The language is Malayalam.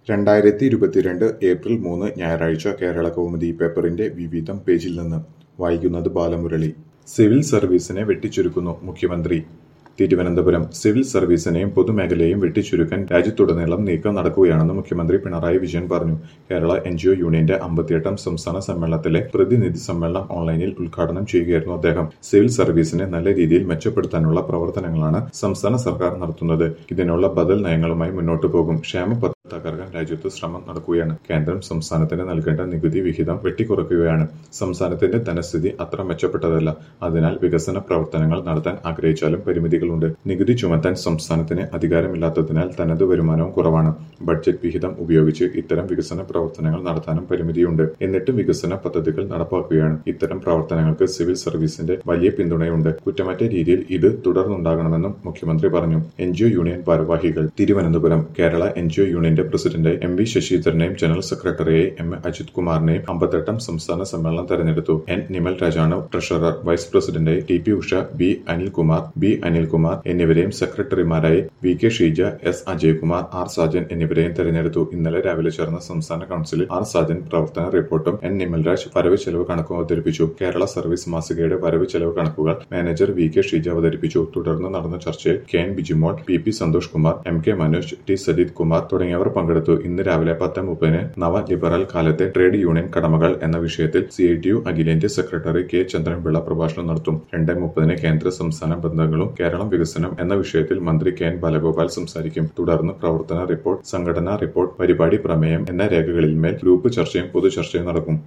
രണ്ടായിരത്തി ഇരുപത്തിരണ്ട് ഏപ്രിൽ മൂന്ന് ഞായറാഴ്ച കേരള കൗമുദി പേപ്പറിന്റെ വിവിധം പേജിൽ നിന്ന് വായിക്കുന്നത് ബാലമുരളി സിവിൽ സർവീസിനെ വെട്ടിച്ചുരുക്കുന്നു മുഖ്യമന്ത്രി തിരുവനന്തപുരം സിവിൽ സർവീസിനെയും പൊതുമേഖലയെയും വെട്ടിച്ചുരുക്കാൻ രാജ്യത്തുടനീളം നീക്കം നടക്കുകയാണെന്ന് മുഖ്യമന്ത്രി പിണറായി വിജയൻ പറഞ്ഞു കേരള എൻ ജി ഒ യൂണിയന്റെ അമ്പത്തിയെട്ടാം സംസ്ഥാന സമ്മേളനത്തിലെ പ്രതിനിധി സമ്മേളനം ഓൺലൈനിൽ ഉദ്ഘാടനം ചെയ്യുകയായിരുന്നു അദ്ദേഹം സിവിൽ സർവീസിനെ നല്ല രീതിയിൽ മെച്ചപ്പെടുത്താനുള്ള പ്രവർത്തനങ്ങളാണ് സംസ്ഥാന സർക്കാർ നടത്തുന്നത് ഇതിനുള്ള ബദൽ നയങ്ങളുമായി മുന്നോട്ടു പോകും ക്ഷേമ പദ്ധതി തകർക്കാൻ രാജ്യത്ത് ശ്രമം നടക്കുകയാണ് കേന്ദ്രം സംസ്ഥാനത്തിന് നൽകേണ്ട നികുതി വിഹിതം വെട്ടിക്കുറയ്ക്കുകയാണ് സംസ്ഥാനത്തിന്റെ ധനസ്ഥിതി അത്ര മെച്ചപ്പെട്ടതല്ല അതിനാൽ വികസന പ്രവർത്തനങ്ങൾ നടത്താൻ ആഗ്രഹിച്ചാലും പരിമിതികളുണ്ട് നികുതി ചുമത്താൻ സംസ്ഥാനത്തിന് അധികാരമില്ലാത്തതിനാൽ തനത് വരുമാനവും കുറവാണ് ബഡ്ജറ്റ് വിഹിതം ഉപയോഗിച്ച് ഇത്തരം വികസന പ്രവർത്തനങ്ങൾ നടത്താനും പരിമിതിയുണ്ട് എന്നിട്ടും വികസന പദ്ധതികൾ നടപ്പാക്കുകയാണ് ഇത്തരം പ്രവർത്തനങ്ങൾക്ക് സിവിൽ സർവീസിന്റെ വലിയ പിന്തുണയുണ്ട് കുറ്റമറ്റ രീതിയിൽ ഇത് തുടർന്നുണ്ടാകണമെന്നും മുഖ്യമന്ത്രി പറഞ്ഞു എൻ യൂണിയൻ ഭാരവാഹികൾ തിരുവനന്തപുരം കേരള എൻ യൂണിയന്റെ പ്രസിഡന്റ് എം വി ശശിധരനെയും ജനറൽ സെക്രട്ടറിയായി എം എ അജിത് കുമാറിനെയും അമ്പത്തെട്ടാം സംസ്ഥാന സമ്മേളനം തെരഞ്ഞെടുത്തു എൻ നിമൽ രാജാണ് ട്രഷറർ വൈസ് പ്രസിഡന്റായി T P Usha B Anilkumar B Anilkumar എന്നിവരെയും സെക്രട്ടറിമാരായി V K Sheeja S Ajaykumar R Sajan എന്നിവരെയും തെരഞ്ഞെടുത്തു ഇന്നലെ രാവിലെ ചേർന്ന സംസ്ഥാന കൌൺസിലിൽ ആർ സാജൻ പ്രവർത്തന റിപ്പോർട്ടും എൻ നിമൽരാജ് വരവ് ചെലവ് കണക്കും അവതരിപ്പിച്ചു കേരള സർവീസ് മാസികയുടെ വരവ് ചെലവ് കണക്കുകൾ മാനേജർ വി കെ ഷീജ അവതരിപ്പിച്ചു തുടർന്ന് നടന്ന ചർച്ചയിൽ K N Bijimol P P Santhosh Kumar M K Manoj T Sajith Kumar തുടങ്ങിയവർ പങ്കെടുത്തു ഇന്ന് രാവിലെ പത്ത് മുപ്പതിന് നവ ലിബറൽ കാലത്തെ ട്രേഡ് യൂണിയൻ കടമകൾ എന്ന വിഷയത്തിൽ സി ഐ ടി യു അഖിലേന്ത്യാ സെക്രട്ടറി കെ ചന്ദ്രൻപിള്ള പ്രഭാഷണം നടത്തും രണ്ട് മുപ്പതിന് കേന്ദ്ര സംസ്ഥാന ബന്ധങ്ങളും കേരളം വികസനം എന്ന വിഷയത്തിൽ മന്ത്രി കെ എൻ ബാലഗോപാൽ സംസാരിക്കും തുടർന്ന് പ്രവർത്തന റിപ്പോർട്ട് സംഘടനാ റിപ്പോർട്ട് പരിപാടി പ്രമേയം എന്ന രേഖകളിന്മേൽ ഗ്രൂപ്പ് ചർച്ചയും പൊതുചർച്ചയും നടക്കും